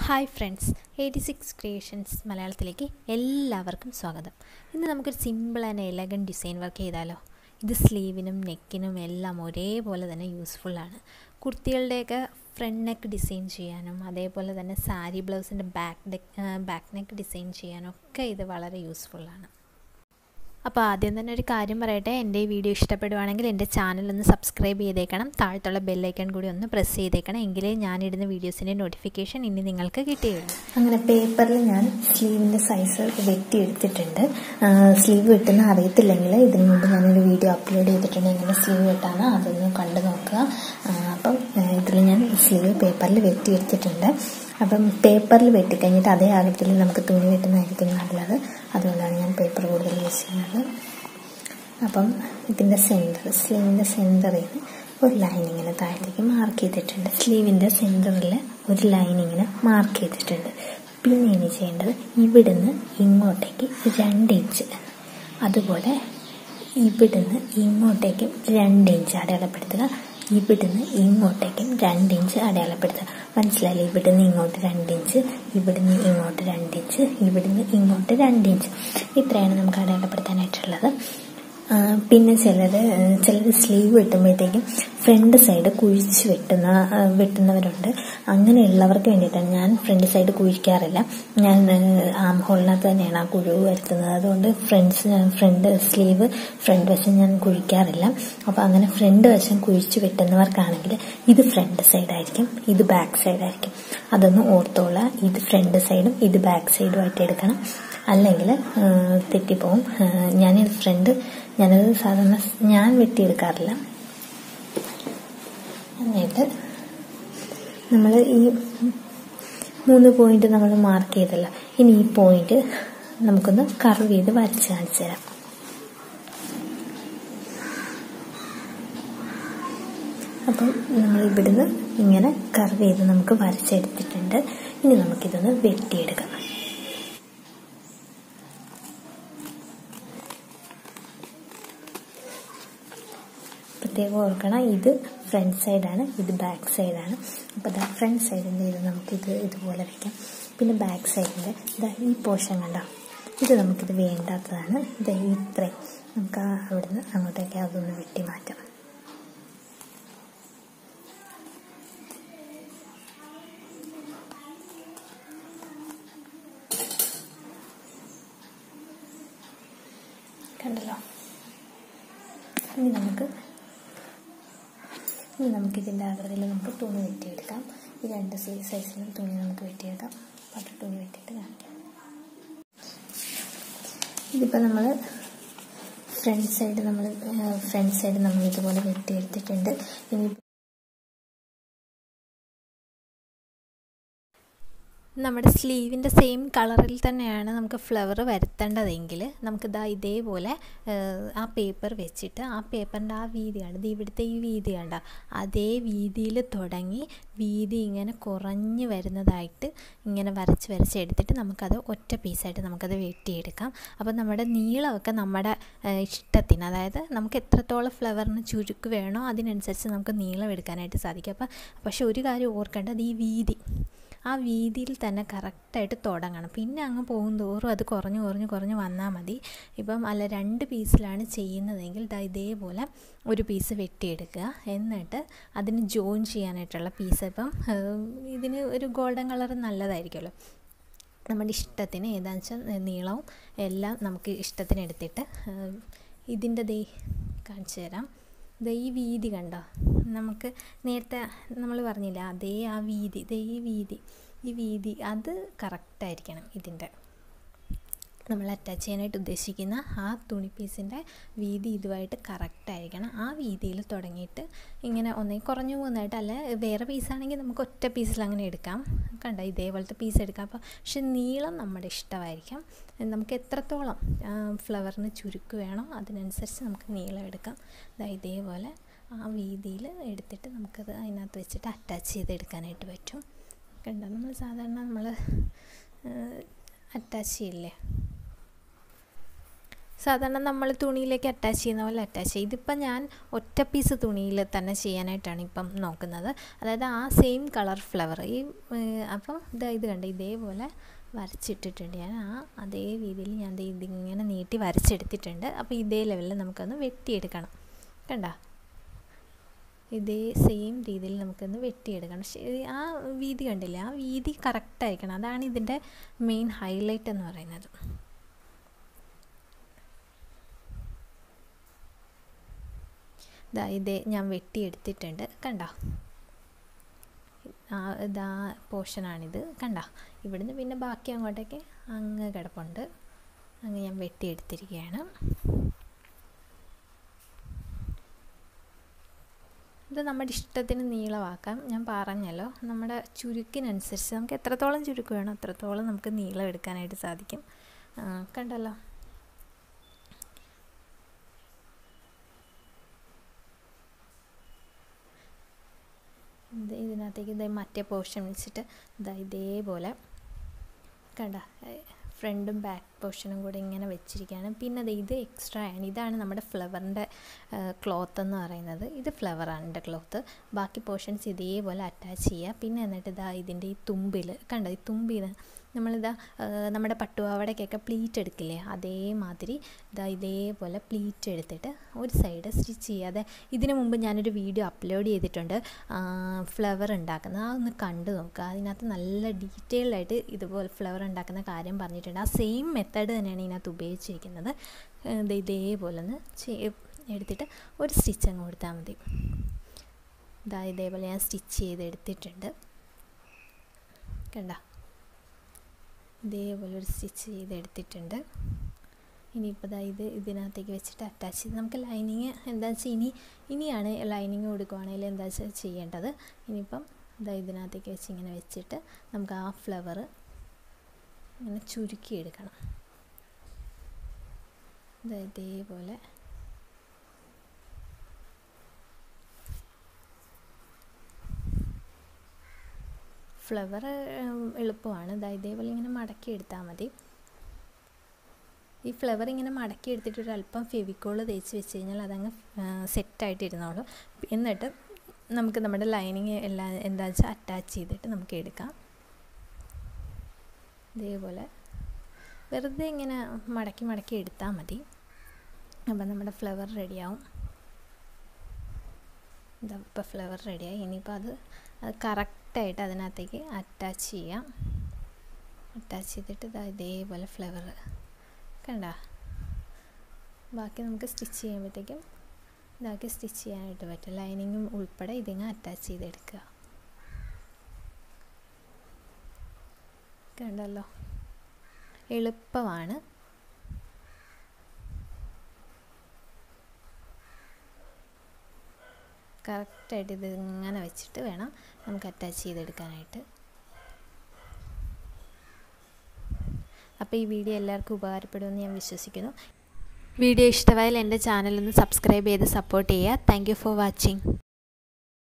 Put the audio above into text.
hi friends eighty six creations മലയാളത്തിലേക്ക് എല്ലാവർക്കും സ്വാഗതം ഇന്ന് നമുക്കൊരു simple and elegant design work ചെയ്താലോ ഇത് സ്ലീവിനും നെക്കിനും എല്ലാം ഒരേപോലെ തന്നെ യൂസ്ഫുള്ളാണ് കുർത്തികളുടെയൊക്കെ ഫ്രണ്ട് നെക്ക് ഡിസൈൻ ചെയ്യാനും അതേപോലെ തന്നെ സാരി ബ്ലൗസിൻ്റെ back deck back neck design ചെയ്യാനും ഒക്കെ ഇത് വളരെ യൂസ്ഫുള്ളാണ് അപ്പോൾ ആദ്യം തന്നെ ഒരു കാര്യം പറയട്ടെ എൻ്റെ ഈ വീഡിയോ ഇഷ്ടപ്പെടുവാണെങ്കിൽ എൻ്റെ ചാനൽ ഒന്ന് സബ്സ്ക്രൈബ് ചെയ്തേക്കണം താഴത്തുള്ള ബെല്ലൈക്കൺ കൂടി ഒന്ന് പ്രസ് ചെയ്തേക്കണം എങ്കിലേ ഞാനിടുന്ന വീഡിയോസിൻ്റെ നോട്ടിഫിക്കേഷൻ ഇനി നിങ്ങൾക്ക് കിട്ടുകയുള്ളൂ അങ്ങനെ പേപ്പറിൽ ഞാൻ സ്ലീവിൻ്റെ സൈസ് വെട്ടിയെടുത്തിട്ടുണ്ട് സ്ലീവ് വെട്ടുന്ന അറിയത്തില്ലെങ്കിൽ ഇതിനു മുമ്പ് ഞാനൊരു വീഡിയോ അപ്ലോഡ് ചെയ്തിട്ടുണ്ട് എങ്ങനെ സ്ലീവ് വെട്ടാണ് അതൊന്ന് കണ്ടു നോക്കുക അപ്പം ഇതിൽ ഞാൻ സ്ലീവ് പേപ്പറിൽ വെട്ടിയെടുത്തിട്ടുണ്ട് അപ്പം പേപ്പറിൽ വെട്ടിക്കഴിഞ്ഞിട്ട് അതേ ആഴത്തിൽ നമുക്ക് തുണി വെട്ടുന്നതായിരിക്കും നല്ലത് അതുകൊണ്ടാണ് ഞാൻ പേപ്പർ കൂടുതൽ യൂസ് ചെയ്യുന്നത് അപ്പം ഇതിൻ്റെ സെൻറ്റർ സ്ലീവിൻ്റെ സെൻറ്ററിൽ നിന്ന് ഒരു ലൈൻ ഇങ്ങനെ താഴത്തേക്ക് മാർക്ക് ചെയ്തിട്ടുണ്ട് സ്ലീവിൻ്റെ സെൻറ്ററിൽ ഒരു ലൈൻ ഇങ്ങനെ മാർക്ക് ചെയ്തിട്ടുണ്ട് പിന്നെ ഇനി ചെയ്യേണ്ടത് ഇവിടുന്ന് ഇങ്ങോട്ടേക്ക് രണ്ട് ഇഞ്ച് അതുപോലെ ഇവിടുന്ന് ഇങ്ങോട്ടേക്കും രണ്ട് ഇഞ്ച് അടയാളപ്പെടുത്തുക ഇവിടുന്ന് ഇങ്ങോട്ടേക്കും രണ്ട് ഇഞ്ച് അടയാളപ്പെടുത്തുക മനസ്സിലായില്ലേ ഇവിടുന്ന് ഇങ്ങോട്ട് രണ്ട് ഇഞ്ച് ഇവിടുന്ന് ഇങ്ങോട്ട് രണ്ട് ഇഞ്ച് ഇവിടുന്ന് ഇങ്ങോട്ട് രണ്ട് ഇഞ്ച് ഇത്രയാണ് നമുക്ക് അടയാളപ്പെടുത്താനായിട്ടുള്ളത് പിന്നെ ചിലർ ചിലർ സ്ലീവ് വെട്ടുമ്പോഴത്തേക്കും ഫ്രണ്ട് സൈഡ് കുഴിച്ച് വെട്ടുന്ന വെട്ടുന്നവരുണ്ട് അങ്ങനെയുള്ളവർക്ക് വേണ്ടിയിട്ടാണ് ഞാൻ ഫ്രണ്ട് സൈഡ് കുഴിക്കാറില്ല ഞാൻ ആം ഹോളിനകത്ത് തന്നെയാണ് ആ കുഴിവ് വരുത്തുന്നത് അതുകൊണ്ട് ഫ്രണ്ട്സ് ഫ്രണ്ട് സ്ലീവ് ഫ്രണ്ട് വശം ഞാൻ കുഴിക്കാറില്ല അപ്പോൾ അങ്ങനെ ഫ്രണ്ട് വശം കുഴിച്ച് വെട്ടുന്നവർക്കാണെങ്കിൽ ഇത് ഫ്രണ്ട് സൈഡായിരിക്കും ഇത് ബാക്ക് സൈഡായിരിക്കും അതൊന്ന് ഓർത്തോളാം ഇത് ഫ്രണ്ട് സൈഡും ഇത് ബാക്ക് സൈഡും ആയിട്ട് എടുക്കണം അല്ലെങ്കിൽ തെറ്റിപ്പോവും ഞാൻ ഫ്രണ്ട് ഞാനത് സാധാരണ ഞാൻ വെട്ടിയെടുക്കാറില്ല എന്നിട്ട് നമ്മൾ ഈ മൂന്ന് പോയിന്റ് നമ്മൾ മാർക്ക് ചെയ്തല്ലോ ഇനി ഈ പോയിന്റ് നമുക്കൊന്ന് കർവ് ചെയ്ത് വരച്ച് കാണിച്ചു തരാം അപ്പം നമ്മൾ ഇവിടുന്ന് ഇങ്ങനെ കർവ് ചെയ്ത് നമുക്ക് വരച്ചെടുത്തിട്ടുണ്ട് ഇനി നമുക്കിതൊന്ന് വെട്ടിയെടുക്കാം പ്രത്യേകം ഓർക്കണം ഇത് ഫ്രണ്ട് സൈഡാണ് ഇത് ബാക്ക് സൈഡാണ് അപ്പോൾ ഇതാ ഫ്രണ്ട് സൈഡിൻ്റെ ഇത് നമുക്കിത് ഇതുപോലെ വയ്ക്കാം പിന്നെ ബാക്ക് സൈഡിൻ്റെ ഇതാ ഈ പോർഷൻ കണ്ടോ ഇത് നമുക്കിത് വേണ്ടാത്തതാണ് ഇത് ഇത്രയും നമുക്ക് ആ അവിടുന്ന് അങ്ങോട്ടേക്ക് അതൊന്ന് വെട്ടി മാറ്റാം കണ്ടല്ലോ ഇനി നമുക്ക് ഇനി നമുക്ക് ഇതിൻ്റെ ആകൃതിയിൽ നമുക്ക് തുണി വെട്ടിയെടുക്കാം ഈ രണ്ട് സൈസിലും തുണി നമുക്ക് വെട്ടിയെടുക്കാം പട്ട് തുണി വെട്ടിയിട്ട് കാണിക്കാം ഇതിപ്പോൾ നമ്മൾ ഫ്രണ്ട് സൈഡ് നമ്മൾ ഫ്രണ്ട് സൈഡ് നമ്മൾ ഇതുപോലെ വെട്ടിയെടുത്തിട്ടുണ്ട് ഇനി നമ്മുടെ സ്ലീവിൻ്റെ സെയിം കളറിൽ തന്നെയാണ് നമുക്ക് ഫ്ലവർ വരുത്തേണ്ടതെങ്കിൽ നമുക്കിതാ ഇതേപോലെ ആ പേപ്പർ വെച്ചിട്ട് ആ പേപ്പറിൻ്റെ ആ വീതി കണ്ട ഇത് ഇവിടുത്തെ ഈ വീതി കണ്ട അതേ വീതിയിൽ തുടങ്ങി വീതി ഇങ്ങനെ കുറഞ്ഞ് വരുന്നതായിട്ട് ഇങ്ങനെ വരച്ച് വരച്ച് എടുത്തിട്ട് നമുക്കത് ഒറ്റ പീസായിട്ട് നമുക്കത് വെട്ടിയെടുക്കാം അപ്പോൾ നമ്മുടെ നീളമൊക്കെ നമ്മുടെ ഇഷ്ടത്തിന് അതായത് നമുക്ക് എത്രത്തോളം ഫ്ലവറിന് ചുരുക്ക് വേണോ അതിനനുസരിച്ച് നമുക്ക് നീളം എടുക്കാനായിട്ട് സാധിക്കും അപ്പോൾ പക്ഷേ ഒരു കാര്യം ഓർക്കേണ്ടത് ഈ വീതി ആ വീതിയിൽ തന്നെ കറക്റ്റായിട്ട് തുടങ്ങണം പിന്നെ അങ്ങ് പോകും തോറും അത് കുറഞ്ഞു കുറഞ്ഞു കുറഞ്ഞു വന്നാൽ മതി ഇപ്പം അല്ല രണ്ട് പീസിലാണ് ചെയ്യുന്നതെങ്കിൽ ഇതേപോലെ ഒരു പീസ് വെട്ടിയെടുക്കുക എന്നിട്ട് അതിന് ജോയിൻ ചെയ്യാനായിട്ടുള്ള പീസ് ഇപ്പം ഇതിന് ഒരു ഗോൾഡൻ കളർ നല്ലതായിരിക്കുമല്ലോ നമ്മുടെ ഇഷ്ടത്തിന് ഏതാണെന്ന് വെച്ചാൽ നീളവും എല്ലാം നമുക്ക് ഇഷ്ടത്തിന് എടുത്തിട്ട് ഇതിൻ്റെ ദേ കാണിച്ചു തരാം ദേ ഈ വീതി കണ്ടോ നമുക്ക് നേരത്തെ നമ്മൾ പറഞ്ഞില്ല അതേ ആ വീതി ദേ ഈ വീതി ഈ വീതി അത് കറക്റ്റായിരിക്കണം ഇതിൻ്റെ നമ്മൾ അറ്റാച്ച് ചെയ്യാനായിട്ട് ഉദ്ദേശിക്കുന്ന ആ തുണി പീസിൻ്റെ വീതി ഇതുമായിട്ട് കറക്റ്റായിരിക്കണം ആ വീതിയിൽ തുടങ്ങിയിട്ട് ഇങ്ങനെ ഒന്നേ കുറഞ്ഞു പോകുന്നതായിട്ട് അല്ല വേറെ പീസാണെങ്കിൽ നമുക്ക് ഒറ്റ പീസിൽ അങ്ങനെ എടുക്കാം കണ്ട ഇതേപോലത്തെ പീസ് എടുക്കാം അപ്പോൾ പക്ഷെ നീളം നമ്മുടെ ഇഷ്ടമായിരിക്കാം നമുക്ക് എത്രത്തോളം ഫ്ലവറിന് ചുരുക്ക് വേണോ അതിനനുസരിച്ച് നമുക്ക് നീളം എടുക്കാം ഇതേപോലെ ആ വീതിയിൽ എടുത്തിട്ട് നമുക്കത് അതിനകത്ത് വെച്ചിട്ട് അറ്റാച്ച് ചെയ്തെടുക്കാനായിട്ട് പറ്റും കണ്ടോ നമ്മൾ സാധാരണ നമ്മൾ അറ്റാച്ച് ചെയ്യില്ലേ സാധാരണ നമ്മൾ തുണിയിലേക്ക് അറ്റാച്ച് ചെയ്യുന്ന പോലെ അറ്റാച്ച് ചെയ്യും ഇതിപ്പം ഞാൻ ഒറ്റ പീസ് തുണിയിൽ തന്നെ ചെയ്യാനായിട്ടാണ് ഇപ്പം നോക്കുന്നത് അതായത് ആ സെയിം കളർ ഫ്ലവർ ഈ അപ്പം ഇതാ ഇത് കണ്ട് ഇതേപോലെ വരച്ചിട്ടിട്ടുണ്ട് ഞാൻ ആ അതേ രീതിയിൽ ഞാൻ ഇതിങ്ങനെ നീട്ടി വരച്ചെടുത്തിട്ടുണ്ട് അപ്പോൾ ഇതേ ലെവലിൽ നമുക്കൊന്ന് വെട്ടിയെടുക്കണം കണ്ട ഇതേ സെയിം രീതിയിൽ നമുക്കൊന്ന് വെട്ടിയെടുക്കണം ആ വീതി കണ്ടില്ലേ ആ വീതി കറക്റ്റായിരിക്കണം അതാണ് ഇതിൻ്റെ മെയിൻ ഹൈലൈറ്റ് എന്ന് പറയുന്നത് ഇതാ ഇതേ ഞാൻ വെട്ടിയെടുത്തിട്ടുണ്ട് കണ്ടോ ആ ഇതാ പോർഷനാണിത് കണ്ട ഇവിടുന്ന് പിന്നെ ബാക്കി അങ്ങോട്ടേക്ക് അങ്ങ് കിടപ്പുണ്ട് അങ്ങ് ഞാൻ വെട്ടിയെടുത്തിരിക്കുകയാണ് ഇത് നമ്മുടെ ഇഷ്ടത്തിന് നീളമാക്കാം ഞാൻ പറഞ്ഞല്ലോ നമ്മുടെ ചുരുക്കിനനുസരിച്ച് നമുക്ക് എത്രത്തോളം ചുരുക്ക് വേണം അത്രത്തോളം നമുക്ക് നീളം എടുക്കാനായിട്ട് സാധിക്കും കണ്ടല്ലോ ഇത് ഇതിനകത്തേക്ക് ഇതേ മറ്റേ പോർഷൻ വെച്ചിട്ട് ഇതാ ഇതേപോലെ കണ്ട ഫ്രണ്ടും ബാക്ക് പോർഷനും കൂടെ ഇങ്ങനെ വെച്ചിരിക്കുകയാണ് പിന്നെ അത് ഇത് എക്സ്ട്രാ ആണ് ഇതാണ് നമ്മുടെ ഫ്ലവറിൻ്റെ ക്ലോത്ത് എന്ന് പറയുന്നത് ഇത് ഫ്ലവറാണ് എൻ്റെ ക്ലോത്ത് ബാക്കി പോർഷൻസ് ഇതേപോലെ അറ്റാച്ച് ചെയ്യുക പിന്നെ എന്നിട്ട് ഇതാ ഇതിൻ്റെ ഈ തുമ്പിൽ കണ്ടോ ഈ തുമ്പിൽ നമ്മളിതാ നമ്മുടെ പട്ടുപാവടയ്ക്കൊക്കെ പ്ലീറ്റ് എടുക്കില്ലേ അതേമാതിരി ഇതാ ഇതേപോലെ പ്ലീറ്റ് എടുത്തിട്ട് ഒരു സൈഡ് സ്റ്റിച്ച് ചെയ്യാതെ ഇതിനു മുമ്പ് ഞാനൊരു വീഡിയോ അപ്ലോഡ് ചെയ്തിട്ടുണ്ട് ഫ്ലവർ ഉണ്ടാക്കുന്നത് ആ ഒന്ന് കണ്ടു നോക്കുക അതിനകത്ത് നല്ല ഡീറ്റെയിൽഡ് ആയിട്ട് ഇതുപോലെ ഫ്ലവർ ഉണ്ടാക്കുന്ന കാര്യം പറഞ്ഞിട്ടുണ്ട് ആ സെയിം മെത്തേഡ് തന്നെയാണ് ഇതിനകത്ത് ഉപയോഗിച്ചിരിക്കുന്നത് ഇതേപോലെ ഒന്ന് എടുത്തിട്ട് ഒരു സ്റ്റിച്ച് അങ്ങ് കൊടുത്താൽ മതി ഇതാ ഇതേപോലെ ഞാൻ സ്റ്റിച്ച് ചെയ്തെടുത്തിട്ടുണ്ട് കണ്ട ഇതേപോലെ ഒരു സ്റ്റിച്ച് ചെയ്തെടുത്തിട്ടുണ്ട് ഇനിയിപ്പോൾ ഇതാ ഇത് ഇതിനകത്തേക്ക് വെച്ചിട്ട് അറ്റാച്ച് ചെയ്ത് നമുക്ക് ലൈനിങ് എന്താ വെച്ചാൽ ഇനി ഇനിയാണ് ലൈനിങ് കൊടുക്കുവാണെങ്കിൽ എന്താ വെച്ചാൽ ചെയ്യേണ്ടത് ഇനിയിപ്പം ഇതാ ഇതിനകത്തേക്ക് വെച്ച് ഇങ്ങനെ വെച്ചിട്ട് നമുക്ക് ആ ഫ്ലവർ ഇങ്ങനെ ചുരുക്കിയെടുക്കണം ഇതാ ഇതേപോലെ ഫ്ലവർ എളുപ്പമാണ് ഇതാ ഇതേപോലെ ഇങ്ങനെ മടക്കി എടുത്താൽ മതി ഈ ഫ്ലവർ ഇങ്ങനെ മടക്കി എടുത്തിട്ട് ഒരു അല്പം ഫെവിക്കോൾ തേച്ച് വെച്ച് കഴിഞ്ഞാൽ അതങ്ങ് സെറ്റായിട്ട് ഇരുന്നോളും എന്നിട്ട് നമുക്ക് നമ്മുടെ ലൈനിങ് എല്ലാം എന്താ വെച്ചാൽ അറ്റാച്ച് ചെയ്തിട്ട് നമുക്ക് എടുക്കാം ഇതേപോലെ വെറുതെ ഇങ്ങനെ മടക്കി മടക്കി എടുത്താൽ മതി അപ്പം നമ്മുടെ ഫ്ലവർ റെഡിയാവും ഇതാ ഇപ്പോൾ ഫ്ലവർ റെഡിയായി ഇനിയിപ്പോൾ അത് അത് കറക്റ്റായിട്ട് അതിനകത്തേക്ക് അറ്റാച്ച് ചെയ്യാം അറ്റാച്ച് ചെയ്തിട്ട് ഇതാ ഇതേപോലെ ഫ്ലവർ കണ്ട ബാക്കി നമുക്ക് സ്റ്റിച്ച് ചെയ്യുമ്പോഴത്തേക്കും ഇതാക്കി സ്റ്റിച്ച് ചെയ്യാനായിട്ട് പറ്റും ലൈനിങ്ങും ഉൾപ്പെടെ ഇതിങ്ങ് അറ്റാച്ച് ചെയ്തെടുക്കുക കണ്ടല്ലോ എളുപ്പമാണ് കറക്റ്റായിട്ട് ഇത് ഇങ്ങനെ വെച്ചിട്ട് വേണം നമുക്ക് അറ്റാച്ച് ചെയ്തെടുക്കാനായിട്ട് അപ്പോൾ ഈ വീഡിയോ എല്ലാവർക്കും ഉപകാരപ്പെടുമെന്ന് ഞാൻ വിശ്വസിക്കുന്നു വീഡിയോ ഇഷ്ടമായാൽ എൻ്റെ ചാനലൊന്ന് സബ്സ്ക്രൈബ് ചെയ്ത് സപ്പോർട്ട് ചെയ്യുക താങ്ക് ഫോർ വാച്ചിങ്